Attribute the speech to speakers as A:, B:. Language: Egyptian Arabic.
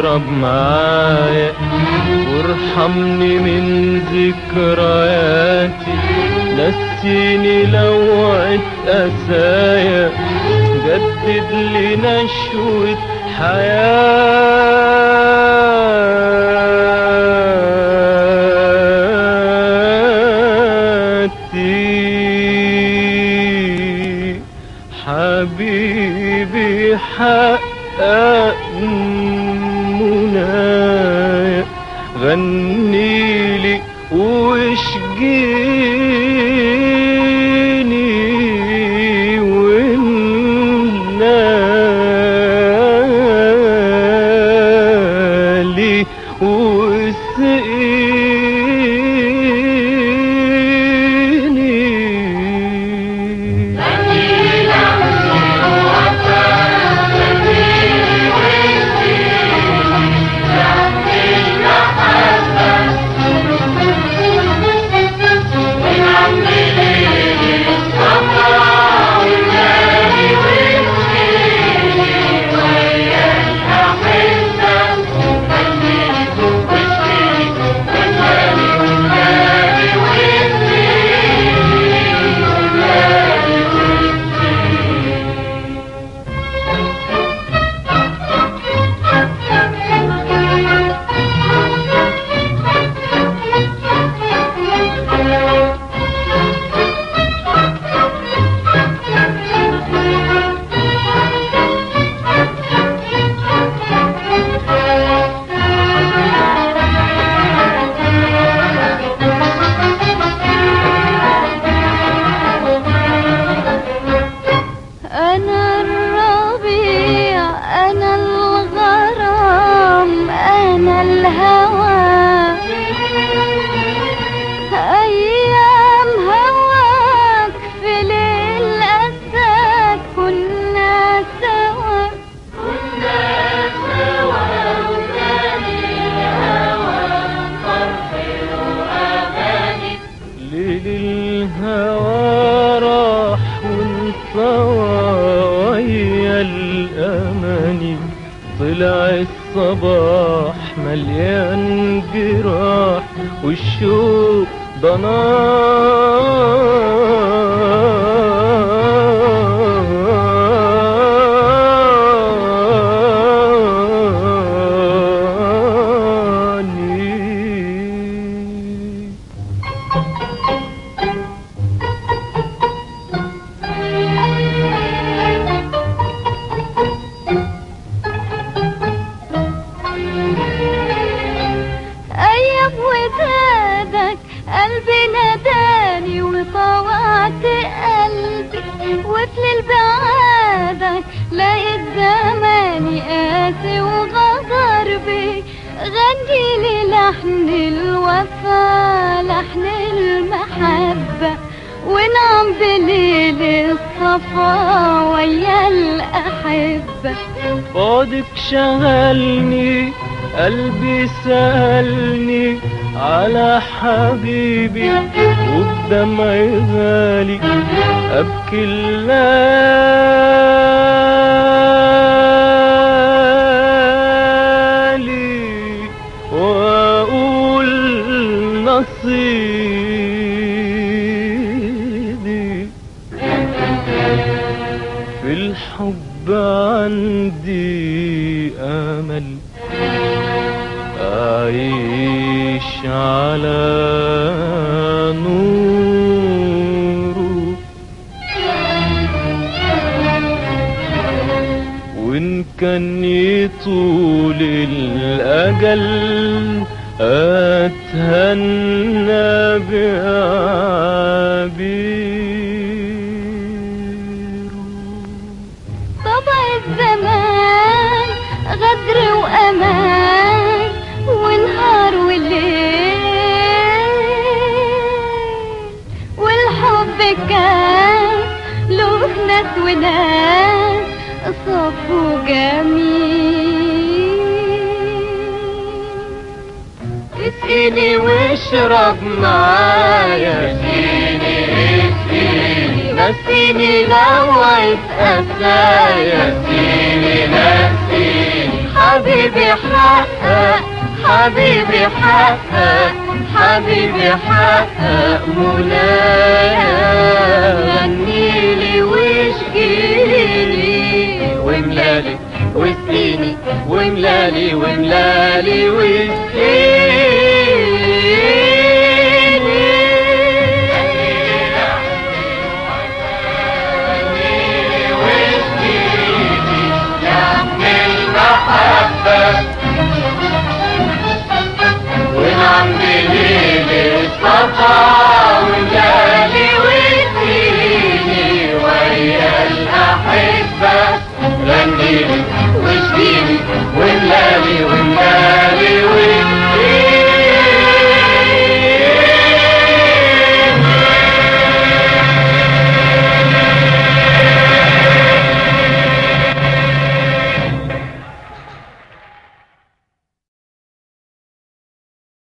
A: واشرب معايا وارحمني من ذكرياتي نسيني لوعة أسايا جدد لي نشوة حياتي حبيبي حقق منايا غني لي واشجيني والنالي واسقيني
B: أنا الربيع أنا الغرام أنا الهوى أيام هواك في ليل أساك كنا سوا
A: ليل الهوى راح وانطوى ويا الأماني طلع الصباح مليان جراح والشوق ضناني
B: أيام ودادك قلبي ناداني وطوعت قلبي وفي بعادك لقيت زماني قاسي وغدر بي غني لي لحن الوفا لحن المحبة ونعم بليل الصفا ويا الأحبة
A: بعدك شغلني قلبي سألني على حبيبي وبدمعي غالي أبكي الليالي وأقول نصيبي في الحب عندي أمل أعيش على نوره وإن كان يطول الأجل أتهنى بعبيره
B: طبع الزمان غدر وأمان ونهار وليل والحب كان له ناس وناس صف وجميل
A: اسقيني واشرب معايا نسيني لوعة أسايا
B: حبيبي
A: حبيبي حقق حبيبي حقق حبيبي حقق منايا غنيلي واشكيلي وملالي واسقيني وملالي وملالي ونعم بليل الصفا